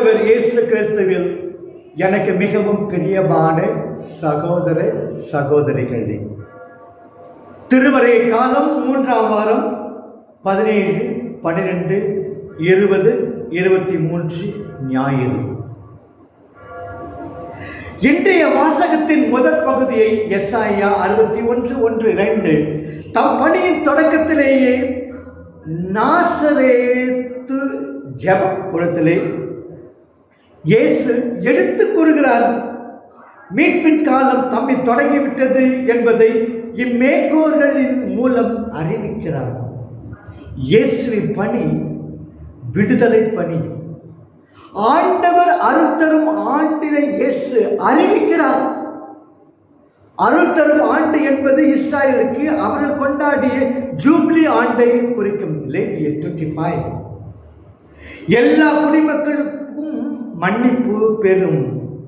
ஆண்டவர் இயேசு கிறிஸ்துவில் எனக்கு மிகவும் பிரியமான சகோதர சகோதரிகளே திருவரை காலம் மூன்றாம் வாரம் பதினேழு பன்னிரெண்டு இருபது இருபத்தி மூன்று ஞாயிறு இன்றைய வாசகத்தின் முதல் பகுதியை எஸ்ஐயா அறுபத்தி ஒன்று ஒன்று இரண்டு தம் பணியின் தொடக்கத்திலேயே நாசரேத்து ஜெப குளத்திலே இயேசு எடுத்து கூறுகிறார் மீட்பின் காலம் தம்மை தொடங்கிவிட்டது என்பதை இம்மேகோர்களின் மூலம் அறிவிக்கிறார் இயேசுவின் பணி விடுதலை பணி ஆண்டவர் அருள் தரும் ஆண்டினை இயேசு அறிவிக்கிறார் அருள் தரும் ஆண்டு என்பது இஸ்ராயலுக்கு அவர்கள் கொண்டாடிய ஜூப்ளி ஆண்டை குறிக்கும் லேவிய டுவெண்ட்டி ஃபைவ் எல்லா குடிமக்களுக்கும் மன்னிப்பு பெறும்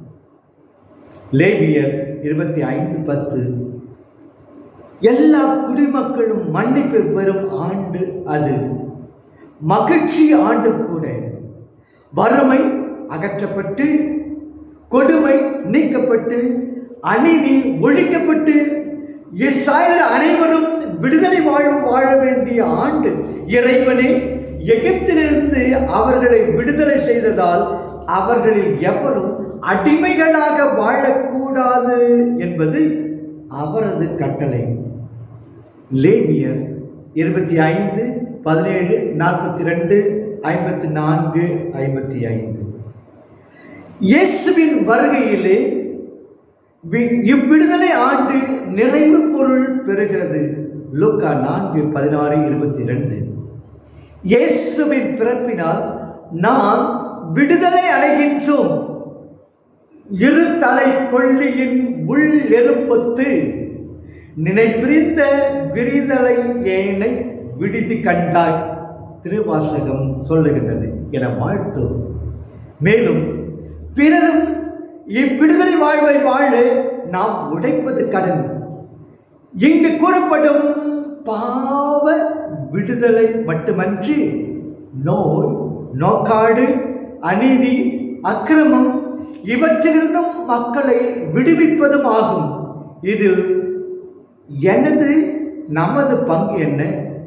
லேவியர் இருபத்தி ஐந்து பத்து எல்லா குடிமக்களும் மன்னிப்பு பெறும் ஆண்டு அது மகிழ்ச்சி ஆண்டு கூட வறுமை அகற்றப்பட்டு கொடுமை நீக்கப்பட்டு அநீதி ஒழிக்கப்பட்டு இஸ்ராயல் அனைவரும் விடுதலை வாழ்வு வாழ வேண்டிய ஆண்டு இறைவனே எகிப்திலிருந்து அவர்களை விடுதலை செய்ததால் அவர்களில் எவரும் அடிமைகளாக வாழக்கூடாது என்பது அவரது கட்டளை லேவியர் இருபத்தி ஐந்து பதினேழு நாற்பத்தி ரெண்டு ஐம்பத்தி நான்கு ஐம்பத்தி ஐந்து இயேசுவின் வருகையிலே வி- இவ்விடுதலை ஆண்டு நிறைவு பொருள் பெறுகிறது லூக்கா நான்கு பதினாறு இருபத்தி ரெண்டு இயேசுவின் பிறப்பினால் நாம் விடுதலை அடைகின்றோம் இரு தலை கொள்ளியின் உள் எலும்பொத்து நினைப்பிரிந்த விரிதலை ஏனை விடுதி கண்டாய் திருவாசகம் சொல்லுகின்றது என வாழ்த்தும் மேலும் பிறரும் இவ்விடுதலை வாழ்வை வாழ நாம் உடைப்பது கடன் இங்கு கூறப்படும் பாவ விடுதலை மட்டுமன்றி நோய் நோக்காடு அநீதி அக்கிரமம் இவற்றிலிருந்தும் மக்களை விடுவிப்பதும் ஆகும் இதில் எனது நமது பங்கு என்ன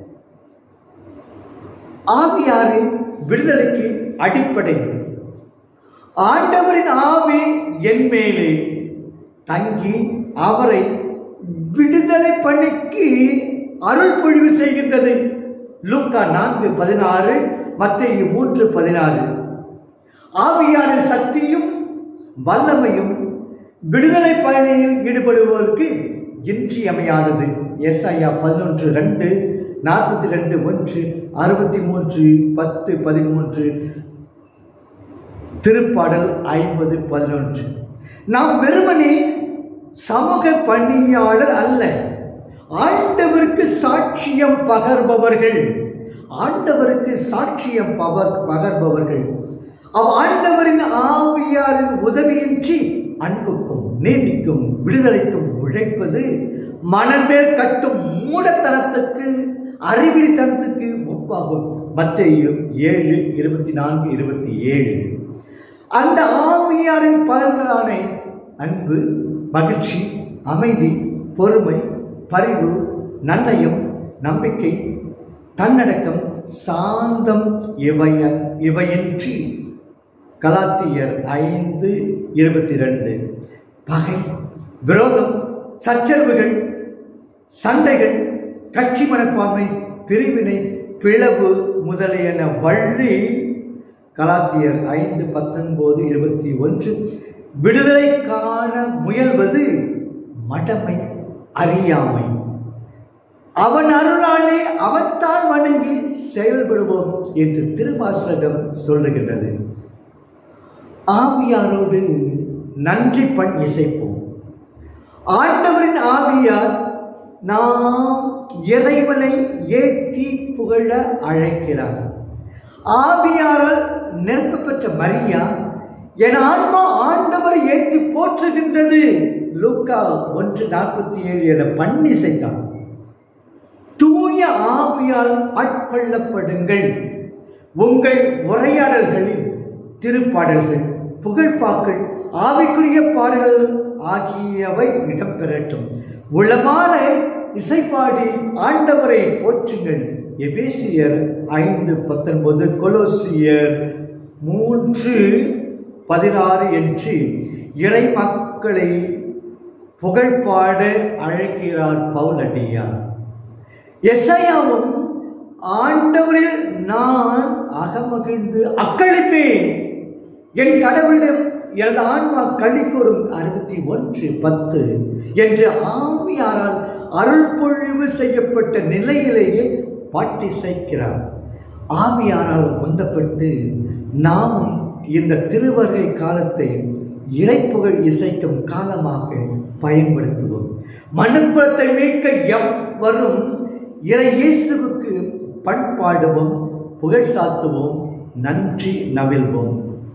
ஆவியாரின் விடுதலைக்கு அடிப்படை ஆண்டவரின் ஆவி என் மேலே தங்கி அவரை விடுதலை பணிக்கு அருள் பொழிவு செய்கின்றது லூக்கா நான்கு பதினாறு மத்தேயு மூன்று பதினாறு ஆவியாரின் சக்தியும் வல்லமையும் விடுதலை பணியில் ஈடுபடுவோருக்கு இன்றியமையாதது எஸ்ஐயா பதினொன்று ரெண்டு நாற்பத்தி ரெண்டு ஒன்று அறுபத்தி மூன்று பத்து பதிமூன்று திருப்பாடல் ஐம்பது பதினொன்று நாம் வெறுமனே சமூக பணியாளர் அல்ல ஆண்டவருக்கு சாட்சியம் பகர்பவர்கள் ஆண்டவருக்கு சாட்சியம் பவர் பகர்பவர்கள் அவ் ஆண்டவரின் ஆவியாரின் உதவியின்றி அன்புக்கும் நீதிக்கும் விடுதலைக்கும் உழைப்பது மனமேல் கட்டும் மூடத்தனத்துக்கு அறிவிலித்தனத்துக்கு ஒப்பாகும் மத்தேயு ஏழு இருபத்தி நான்கு இருபத்தி ஏழு அந்த ஆவியாரின் பலன்களான அன்பு மகிழ்ச்சி அமைதி பொறுமை பரிவு நன்னயம் நம்பிக்கை தன்னடக்கம் சாந்தம் இவைய இவையின்றி கலாத்தியர் ஐந்து இருபத்தி ரெண்டு பகை விரோதம் சச்சரவுகள் சண்டைகள் கட்சி மனப்பான்மை பிரிவினை பிளவு முதலியன வழி கலாத்தியர் ஐந்து பத்தொன்பது இருபத்தி ஒன்று விடுதலை காண முயல்வது மடமை அறியாமை அவன் அருளாலே அவன்தான் வணங்கி செயல்படுவோம் என்று திருவாசகம் சொல்லுகின்றது ஆவியாரோடு நன்றி பண் இசைப்போம் ஆண்டவரின் ஆவியார் நாம் இறைவனை ஏத்தி புகழ அழைக்கிறார் ஆவியாரால் நிரப்ப பெற்ற மரியா என் ஆன்மா ஆண்டவரை ஏத்தி போற்றுகின்றது லூக்கா ஒன்று நாற்பத்தி ஏழு என பண்ணிசைத்தான் தூய ஆவியால் ஆட்கொள்ளப்படுங்கள் உங்கள் உரையாடல்களில் திருப்பாடல்கள் புகழ்பாக்கள் ஆவிக்குரிய பாடல்கள் ஆகியவை இடம்பெறட்டும் உளமாற இசைப்பாடி ஆண்டவரை போற்றுங்கள் எபேசியர் ஐந்து பத்தொன்பது கொலோசியர் மூன்று பதினாறு என்று இறை மக்களை புகழ்பாட அழைக்கிறார் பவுலடியார் எஸ்ஐயாவும் ஆண்டவரில் நான் அகமகிழ்ந்து அக்களிப்பேன் என் கடவுளிடம் எனது ஆன்மா களி கூறும் அறுபத்தி ஒன்று பத்து என்று ஆவியாரால் அருள் பொழிவு செய்யப்பட்ட நிலையிலேயே பாட்டி செய்கிறார் ஆவியாரால் உந்தப்பட்டு நாம் இந்த திருவருகை காலத்தை இறைப்புகழ் இசைக்கும் காலமாக பயன்படுத்துவோம் மனுக்குலத்தை மீட்க எவரும் இறை இயேசுவுக்கு பண்பாடுவோம் புகழ் சாத்துவோம் நன்றி நவில்வோம்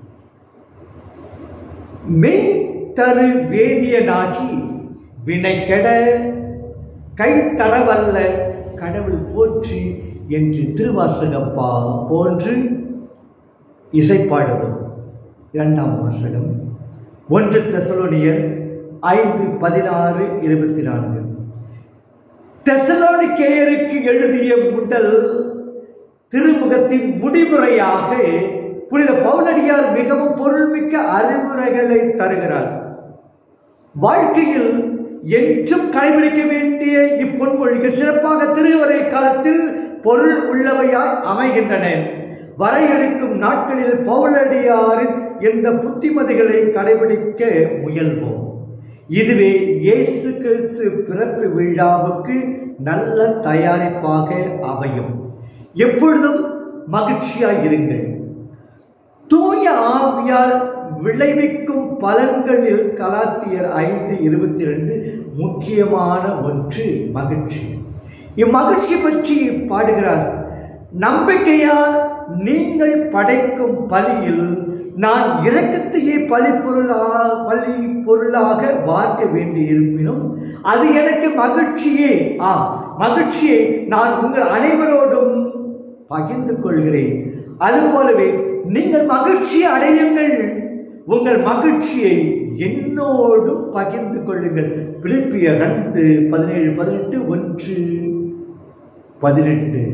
மெய் தரு வேதியனாகி வினை கெட கை தரவல்ல கடவுள் போற்றி என்று திருவாசகம் பா போன்று இசைப்பாடுவோம் இரண்டாம் வாசகம் ஒன்று தெசலோனியர் ஐந்து பதினாறு இருபத்தி நான்கு தெசலோனிக்கேயருக்கு எழுதிய முதல் திருமுகத்தின் முடிவுரையாக புனித பவுலடியார் மிகவும் பொருள்மிக்க அறிவுரைகளை தருகிறார் வாழ்க்கையில் என்றும் கடைபிடிக்க வேண்டிய இப்பொன்மொழிகள் சிறப்பாக திருவரை காலத்தில் பொருள் உள்ளவையாய் அமைகின்றன வர இருக்கும் நாட்களில் பவுலடியாரின் இந்த புத்திமதிகளை கடைபிடிக்க முயல்வோம் இதுவே இயேசு கிறிஸ்து பிறப்பு விழாவுக்கு நல்ல தயாரிப்பாக அமையும் எப்பொழுதும் மகிழ்ச்சியாய் இருங்கள் தூய ஆவியால் விளைவிக்கும் பலன்களில் கலாத்தியர் ஐந்து இருபத்தி ரெண்டு முக்கியமான ஒன்று மகிழ்ச்சி இம்மகிழ்ச்சி பற்றி பாடுகிறார் நம்பிக்கையால் நீங்கள் படைக்கும் பலியில் நான் இரக்கத்தையே பலி பொருளா பலி பொருளாக பார்க்க வேண்டி இருப்பினும் அது எனக்கு மகிழ்ச்சியே ஆ மகிழ்ச்சியை நான் உங்கள் அனைவரோடும் பகிர்ந்து கொள்கிறேன் அதுபோலவே நீங்கள் மகிழ்ச்சி அடையுங்கள் உங்கள் மகிழ்ச்சியை என்னோடும் பகிர்ந்து கொள்ளுங்கள் பிலிப்பிய ரெண்டு பதினேழு பதினெட்டு ஒன்று பதினெட்டு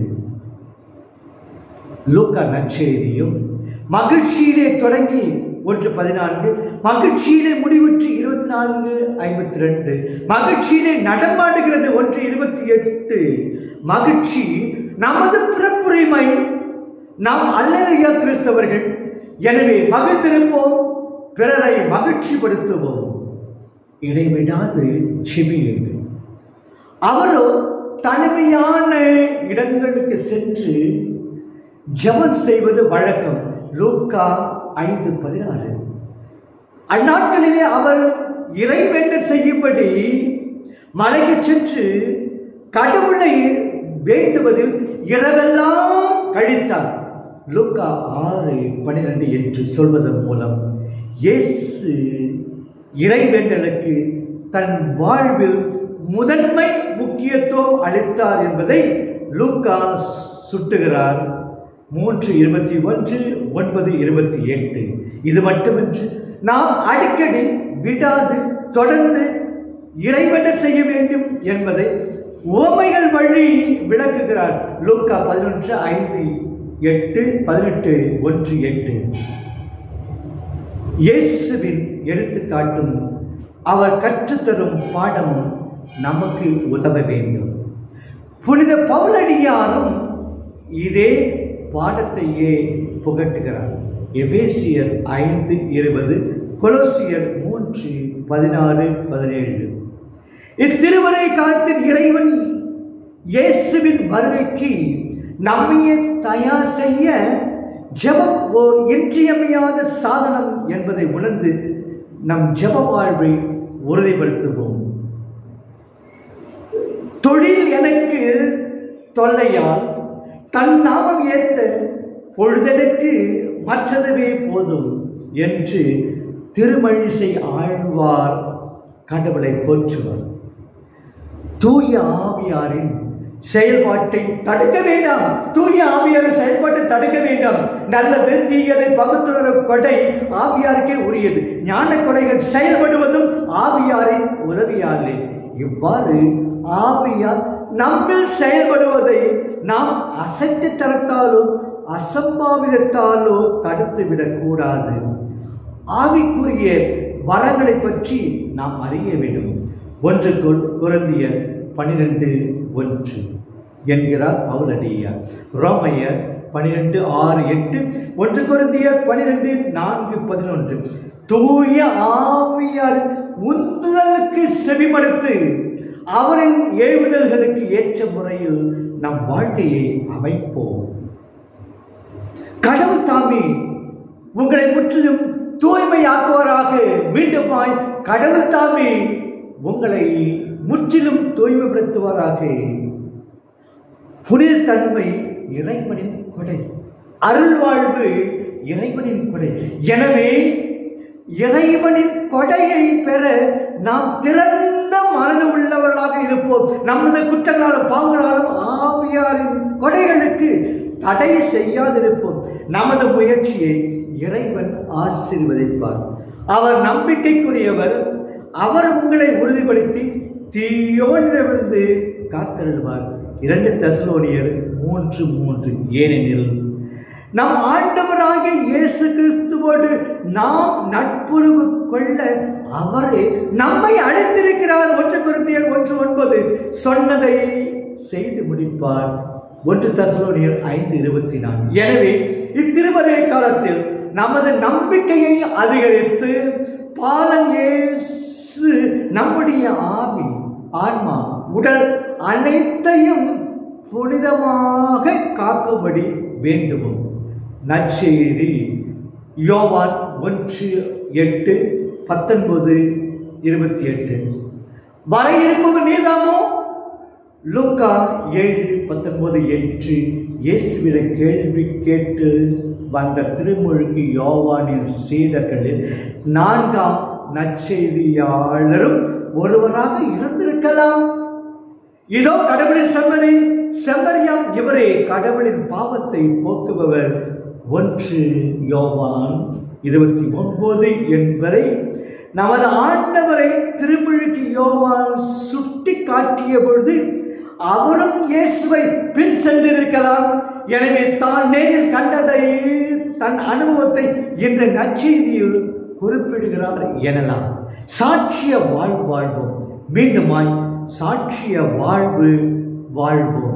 லூக்கா நற்செய்தியும் மகிழ்ச்சியிலே தொடங்கி ஒன்று பதினான்கு மகிழ்ச்சியிலே முடிவுற்று இருபத்தி நான்கு ஐம்பத்தி ரெண்டு மகிழ்ச்சியிலே நடமாடுகிறது ஒன்று இருபத்தி எட்டு மகிழ்ச்சி நமது பிறப்புரிமை நாம் அல்லலையா கிறிஸ்தவர்கள் எனவே மகிழ்ந்திருப்போம் பிறரை மகிழ்ச்சிப்படுத்துவோம் இடைவிடாது செவியுங்கள் அவரோ தனிமையான இடங்களுக்கு சென்று ஜெபம் செய்வது வழக்கம் லூக்கா ஐந்து பதினாறு அந்நாட்களிலே அவர் இறைவேண்ட செய்யும்படி மலைக்கு சென்று கடவுளை வேண்டுவதில் இரவெல்லாம் கழித்தார் லூக்கா ஆறு பன்னிரெண்டு என்று சொல்வதன் மூலம் இயேசு இறைவேண்டலுக்கு தன் வாழ்வில் முதன்மை முக்கியத்துவம் அளித்தார் என்பதை லூக்கா சுட்டுகிறார் மூன்று இருபத்தி ஒன்று ஒன்பது இருபத்தி எட்டு இது மட்டுமின்றி நாம் அடிக்கடி விடாது தொடர்ந்து இறைவன செய்ய வேண்டும் என்பதை உவமைகள் வழி விளக்குகிறார் லூக்கா பதினொன்று ஐந்து எட்டு பதினெட்டு ஒன்று எட்டு இயேசுவின் எடுத்துக்காட்டும் அவர் கற்றுத்தரும் பாடமும் நமக்கு உதவ வேண்டும் புனித பவுலடியாரும் இதே பாடத்தையே புகட்டுகிறார் எபேசியர் ஐந்து இருபது கொலோசியர் மூன்று பதினாறு பதினேழு இத்திருவரை காலத்தில் இறைவன் இயேசுவின் வருகைக்கு நம்மையே தயார் செய்ய ஜெபம் ஓர் இன்றியமையாத சாதனம் என்பதை உணர்ந்து நம் ஜெப வாழ்வை உறுதிப்படுத்துவோம் தொழில் எனக்கு தொல்லையால் தன் நாமம் ஏத்த பொழுதெடுக்கு மற்றதுவே போதும் என்று திருமழிசை ஆழ்வார் கடவுளை போற்றுவார் தூய ஆவியாரின் செயல்பாட்டை தடுக்க வேண்டாம் தூய ஆவியார் செயல்பாட்டை தடுக்க வேண்டாம் நல்லது தீயதை பகுத்துணர கொடை ஆவியாருக்கே உரியது ஞான கொடைகள் செயல்படுவதும் ஆவியாரின் உதவியாலே இவ்வாறு ஆவியார் நம்மில் செயல்படுவதை நாம் அசைத்து தரத்தாலோ அசம்பாவிதத்தாலோ தடுத்து விடக்கூடாது ஆவிக்குரிய வரங்களை பற்றி நாம் அறிய வேண்டும் ஒன்று குறந்திய பனிரெண்டு ஒன்று என்கிறார் பவுலடியார் ரோமையர் பனிரெண்டு ஆறு எட்டு ஒன்று குருந்திய பனிரெண்டு நான்கு பதினொன்று தூய ஆவியார் உந்துதலுக்கு செவிமடுத்து அவரின் ஏவுதல்களுக்கு ஏற்ற முறையில் நம் வாழ்க்கையை அமைப்போம் கடவுள் தாமே உங்களை முற்றிலும் தூய்மையாக்குவாராக மீண்டுமாய் கடவுள் தாமே உங்களை முற்றிலும் தூய்மைப்படுத்துவாராக புனித தன்மை இறைவனின் கொடை அருள் வாழ்வு இறைவனின் கொடை எனவே இறைவனின் கொடையை பெற நாம் திறந்த மனது உள்ளவர்களாக இருப்போம் நமது குற்றங்களாலும் பாவங்களாலும் ஆவியாரின் கொடைகளுக்கு தடை செய்யாதிருப்போம் நமது முயற்சியை இறைவன் ஆசீர்வதிப்பார் அவர் நம்பிக்கைக்குரியவர் அவர் உங்களை உறுதிப்படுத்தி தீயோனிடமிருந்து காத்தருள்வார் இரண்டு தசலோனியர் மூன்று மூன்று ஏனெனில் நம் ஆண்டவராகிய இயேசு கிறிஸ்துவோடு நாம் நட்புறவு கொள்ள அவரே நம்மை அழைத்திருக்கிறார் ஒன்று குருந்தியர் ஒன்று ஒன்பது சொன்னதை செய்து முடிப்பார் ஒன்று தசலோனியர் ஐந்து இருபத்தி நான்கு எனவே இத்திருவரை காலத்தில் நமது நம்பிக்கையை அதிகரித்து பாலன் இயேசு நம்முடைய ஆவி ஆன்மா உடல் அனைத்தையும் புனிதமாக காக்கும்படி வேண்டுவோம் நற்செய்தி யோவான் ஒன்று எட்டு பத்தொன்பது இருபத்தி எட்டு வர இருப்பது நீதாமோ லூக்கா ஏழு பத்தொன்பது என்று இயேசுவிட கேள்வி கேட்டு வந்த திருமுழுக்கு யோவானின் சீடர்களில் நான்காம் நற்செய்தியாளரும் ஒருவராக இருந்திருக்கலாம் இதோ கடவுளின் செம்மறி செம்மறியாம் இவரே கடவுளின் பாவத்தை போக்குபவர் ஒன்று யோவான் இருபத்தி ஒன்பது என்பதை நமது ஆண்டவரை திருமுழுக்கு யோவான் சுட்டி காட்டிய பொழுது அவரும் இயேசுவை பின் சென்றிருக்கலாம் எனவே தான் நேரில் கண்டதை தன் அனுபவத்தை இந்த நற்செய்தியில் குறிப்பிடுகிறார் எனலாம் சாட்சிய வாழ் வாழ்வோம் மீண்டுமாய் சாட்சிய வாழ்வு வாழ்வோம்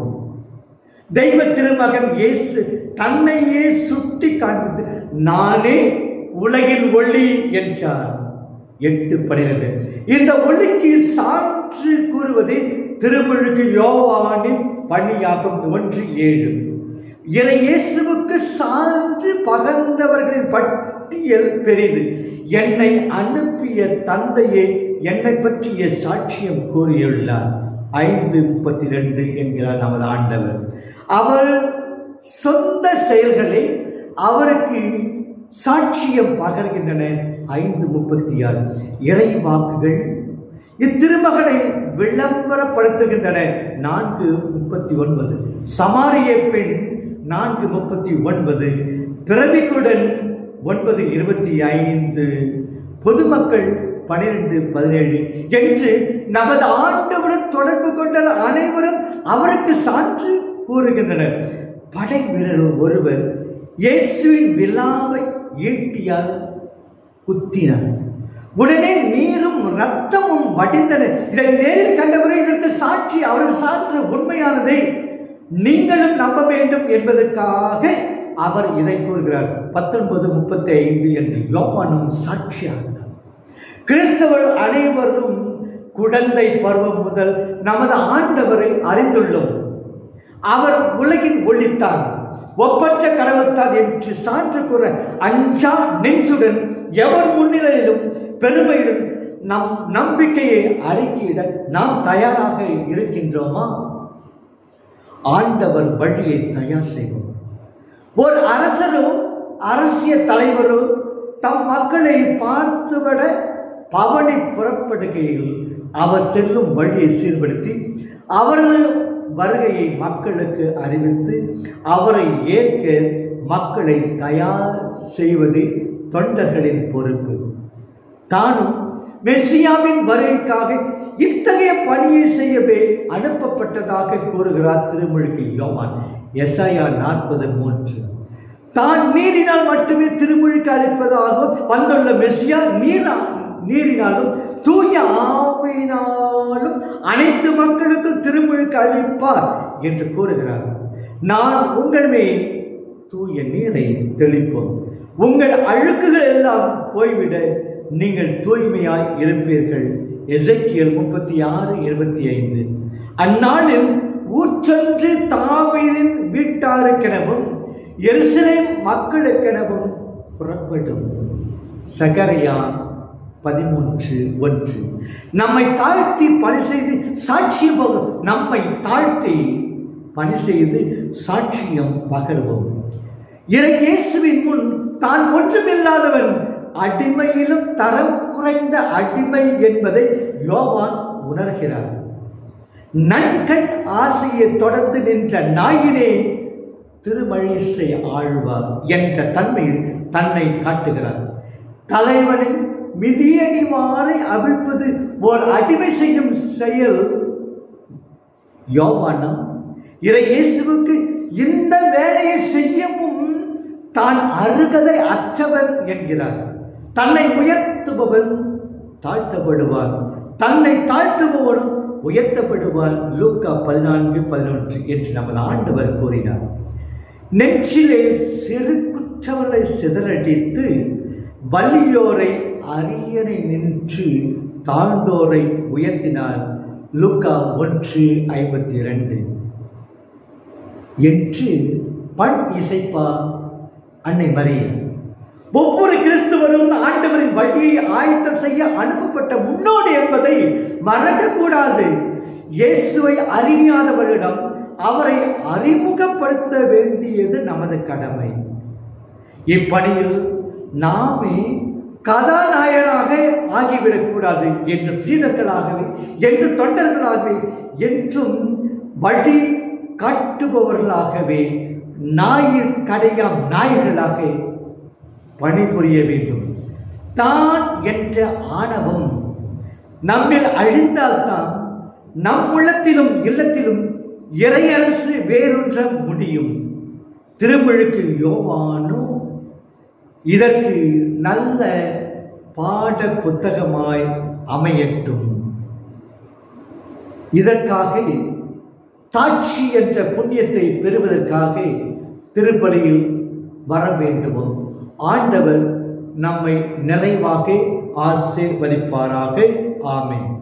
தெய்வ திருமகன் இயேசு தன்னையே சுட்டி காண்பித்து நானே உலகின் ஒளி என்றார் எட்டு பனிரெண்டு இந்த ஒளிக்கு சான்று கூறுவது திருமுழுக்கு யோவானின் பணியாகும் ஒன்று ஏழு இறை இயேசுவுக்கு சான்று பகர்ந்தவர்களின் பட்டியல் பெரிது என்னை அனுப்பிய தந்தையை என்னை பற்றிய சாட்சியம் கூறியுள்ளார் ஐந்து முப்பத்தி ரெண்டு என்கிறார் நமது ஆண்டவர் அவர் சொந்த செயல்களை அவருக்கு சாட்சியம் பகர்கின்றன ஐந்து முப்பத்தி ஆறு இறை வாக்குகள் இத்திருமகனை விளம்பரப்படுத்துகின்றன நான்கு முப்பத்தி ஒன்பது சமாரிய பெண் நான்கு முப்பத்தி ஒன்பது பிறவிக்குடன் ஒன்பது இருபத்தி ஐந்து பொதுமக்கள் பனிரெண்டு பதினேழு என்று நமது ஆண்டவுடன் தொடர்பு கொண்ட அனைவரும் அவருக்கு சான்று கூறுகின்றனர் படை வீரர் ஒருவர் இயேசுவின் விழாவை ஈட்டியால் குத்தினார் உடனே நீரும் ரத்தமும் வடிந்தன இதை நேரில் கண்டவரை இதற்கு சாட்சி அவரது சான்று உண்மையானதை நீங்களும் நம்ப வேண்டும் என்பதற்காக அவர் இதை கூறுகிறார் பத்தொன்பது முப்பத்தி ஐந்து என்று யோவானும் சாட்சியாகிறார் கிறிஸ்தவர் அனைவரும் குழந்தை பருவம் முதல் நமது ஆண்டவரை அறிந்துள்ளோம் அவர் உலகின் ஒளித்தான் ஒப்பற்ற கடவுள்தான் என்று சான்று கூற அஞ்சா நெஞ்சுடன் எவர் முன்னிலையிலும் பெருமையுடன் நம் நம்பிக்கையை அறிக்கையிட நாம் தயாராக இருக்கின்றோமா ஆண்டவர் வழியை தயார் செய்வோம் ஒரு அரசரும் அரசியல் தலைவரும் தம் மக்களை பார்த்துவிட பவனி புறப்படுகையில் அவர் செல்லும் வழியை சீர்படுத்தி அவரது வருகையை மக்களுக்கு அறிவித்து அவரை ஏற்க மக்களை தயார் செய்வது தொண்டர்களின் பொறுப்பு தானும் மெஸ்ஸியாவின் வருகைக்காக இத்தகைய பணியை செய்யவே அனுப்பப்பட்டதாக கூறுகிறார் திருமுழுக்கு யோவான் எஸ்ஐயா நாற்பது மூன்று தான் நீரினால் மட்டுமே திருமுழுக்கு அளிப்பதாகவும் வந்துள்ள மெஸ்ஸியா நீரா நீரினாலும் தூய ஆவியினாலும் அனைத்து மக்களுக்கும் திருமுழுக்கு அளிப்பார் என்று கூறுகிறார் நான் உங்கள் மேல் தூய நீரை தெளிப்போம் உங்கள் அழுக்குகள் எல்லாம் போய்விட நீங்கள் தூய்மையாய் இருப்பீர்கள் எசைக்கியல் முப்பத்தி ஆறு இருபத்தி ஐந்து அந்நாளில் ஊற்றொன்று தாவீதின் வீட்டாருக்கெனவும் எருசலேம் மக்களுக்கெனவும் புறப்படும் சகரியா பதிமூன்று ஒன்று நம்மை தாழ்த்தி பணி செய்து சாட்சியம் பகரும் நம்மை தாழ்த்தி பணி செய்து சாட்சியம் பகர்வோம் இறை இயேசுவின் முன் தான் ஒன்றுமில்லாதவன் அடிமையிலும் தரம் குறைந்த அடிமை என்பதை யோவான் உணர்கிறார் நன்கண் ஆசையை தொடர்ந்து நின்ற நாயினே திருமழிசை ஆழ்வார் என்ற தன்மையில் தன்னை காட்டுகிறார் தலைவனின் மிதியடிமாறை அவிழ்ப்பது ஓர் அடிமை செய்யும் செயல் யோவானா இறை இயேசுவுக்கு இந்த வேலையை செய்யவும் தான் அருகதை அற்றவன் என்கிறார் தன்னை உயர்த்துபவன் தாழ்த்தப்படுவான் தன்னை தாழ்த்துபவனும் உயர்த்தப்படுவான் லூக்கா பதினான்கு பதினொன்று என்று நமது ஆண்டவர் கூறினார் நெற்றிலே சிறு குற்றவர்களை சிதறடித்து வலியோரை அரியணை நின்று தாழ்ந்தோரை உயர்த்தினார் லூக்கா ஒன்று ஐம்பத்தி இரண்டு என்று பண் இசைப்பா அன்னை மரியம் ஒவ்வொரு கிறிஸ்துவரும் ஆண்டவரின் வழியை ஆயத்தம் செய்ய அனுப்பப்பட்ட முன்னோடி என்பதை மறக்கக்கூடாது இயேசுவை அறியாதவரிடம் அவரை அறிமுகப்படுத்த வேண்டியது நமது கடமை இப்பணியில் நாமே கதாநாயகனாக ஆகிவிடக்கூடாது என்றும் சீடர்களாகவே என்று தொண்டர்களாகவே என்றும் வழி காட்டுபவர்களாகவே நாயிர் கடையாம் நாயர்களாக பணிபுரிய வேண்டும் தான் என்ற ஆணவம் நம்மில் அழிந்தால்தான் நம் உள்ளத்திலும் இல்லத்திலும் இறையரசு வேரூன்ற முடியும் திருமுழுக்கு யோவானோ இதற்கு நல்ல பாட புத்தகமாய் அமையட்டும் இதற்காக தாட்சி என்ற புண்ணியத்தை பெறுவதற்காக திருப்பலியில் வர வேண்டுமோ ஆண்டவர் நம்மை நிறைவாக ஆசீர்வதிப்பாராக ஆமென்